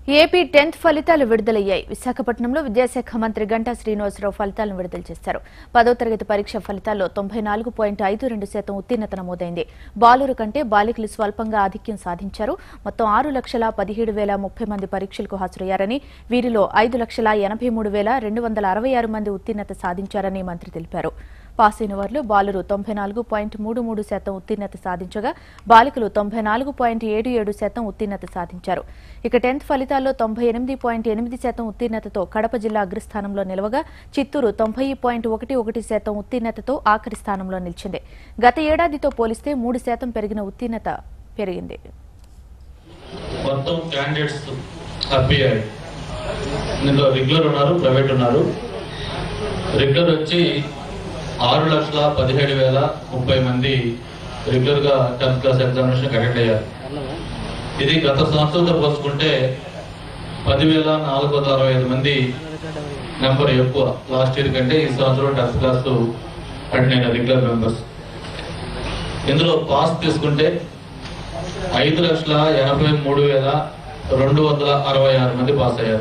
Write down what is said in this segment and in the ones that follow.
AP tenth ఫలితాలు విడుదలయ్యాయి విశాఖపట్నంలో విద్యాశాఖ మంత్రి గంటా శ్రీనివాసరావు ఫలితాలను విడుదల చేశారు పదో తరగతి పరీక్ష ఫలితాల్లో తొంభై నాలుగు పాయింట్ ఐదు రెండు శాతం ఉత్తీర్ణత నమోదైంది బాలురు కంటే బాలికలు స్వల్పంగా ఆధిక్యం సాధించారు మొత్తం ఆరు లక్షల పదిహేడు వేల ముప్పై మంది పరీక్షలకు హాజరయ్యారని వీరిలో ఐదు లక్షల ఎనభై మూడు వేల రెండు వందల అరవై ఆరు మంది ఉత్తీర్ణత సాధించారని మంత్రి తెలిపారు పాస్ అయిన వారిలో బాలురు తొంభై నాలుగు పాయింట్ మూడు మూడు శాతం ఉత్తీర్ణత సాధించగా బాలికలు తొంభై నాలుగు పాయింట్ ఏడు ఏడు శాతం ఉత్తీర్ణత సాధించారు ఇక టెన్త్ ఫలితాల్లో తొంభై ఎనిమిది పాయింట్ ఎనిమిది శాతం ఉత్తీర్ణతతో కడప జిల్లా అగ్రస్థానంలో నిలవగా చిత్తూరు తొంభై పాయింట్ ఒకటి ఒకటి శాతం ఉత్తీర్ణతతో ఆఖరి స్థానంలో నిలిచింది గత ఏడాదితో పోలిస్తే మూడు శాతం పెరిగిన ఉత్తీర్ణత పెరిగింది మొత్తం క్యాండిడేట్స్ అయ్యారు ఇందులో రెగ్యులర్ ఉన్నారు ప్రైవేట్ ఉన్నారు రెగ్యులర్ వచ్చి ఆరు లక్షల పదిహేడు వేల ముప్పై మంది రెగ్యులర్ గా టెన్త్ క్లాస్ ఎగ్జామినేషన్ అటెండ్ అయ్యారు ఇది గత సంవత్సరంతో పోల్చుకుంటే పదివేల నాలుగు వందల అరవై ఐదు మంది నెంబర్ ఎక్కువ లాస్ట్ ఇయర్ కంటే ఈ సంవత్సరం టెన్త్ క్లాస్ అటెండ్ అయిన రెగ్యులర్ మెంబర్స్ ఇందులో పాస్ తీసుకుంటే ఐదు లక్షల ఎనభై మూడు వేల రెండు వందల అరవై ఆరు మంది పాస్ అయ్యారు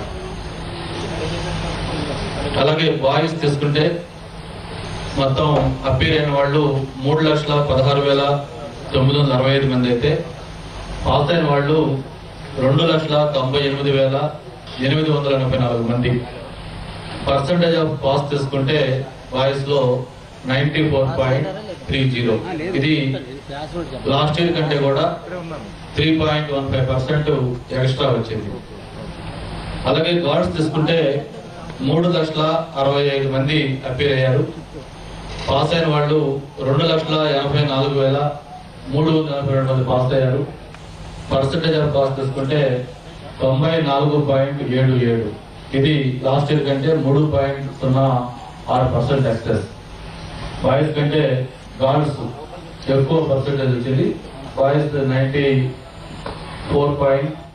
అలాగే బాయ్స్ తీసుకుంటే మొత్తం అప్పీర్ అయిన వాళ్ళు మూడు లక్షల పదహారు వేల తొమ్మిది వందల అరవై ఐదు మంది అయితే పాస్ అయిన వాళ్ళు రెండు లక్షల తొంభై ఎనిమిది వేల ఎనిమిది వందల ఎనభై నాలుగు మంది పర్సంటేజ్ ఆఫ్ పాస్ తీసుకుంటే బాయ్స్ లో ninety four point three zero ఇది లాస్ట్ ఇయర్ కంటే కూడా three point one five percent extra వచ్చింది అలాగే గార్డ్స్ తీసుకుంటే మూడు లక్షల అరవై ఐదు మంది అపీర్ అయ్యారు పాస్ అయిన వాళ్ళు రెండు లక్షల ఎనభై నాలుగు వేల మూడు వందల ఎనభై రెండు మంది పాస్ అయ్యారు పర్సంటేజ్ ఆఫ్ పాస్ తీసుకుంటే తొంభై నాలుగు పాయింట్ ఏడు ఏడు ఇది లాస్ట్ ఇయర్ కంటే మూడు పాయింట్ సున్నా ఆరు పర్సెంట్ ఎక్సెస్ బాయ్స్ కంటే గర్ల్స్ ఎక్కువ పర్సెంటేజ్ వచ్చింది బాయ్స్ నైన్టీ ఫోర్ పాయింట్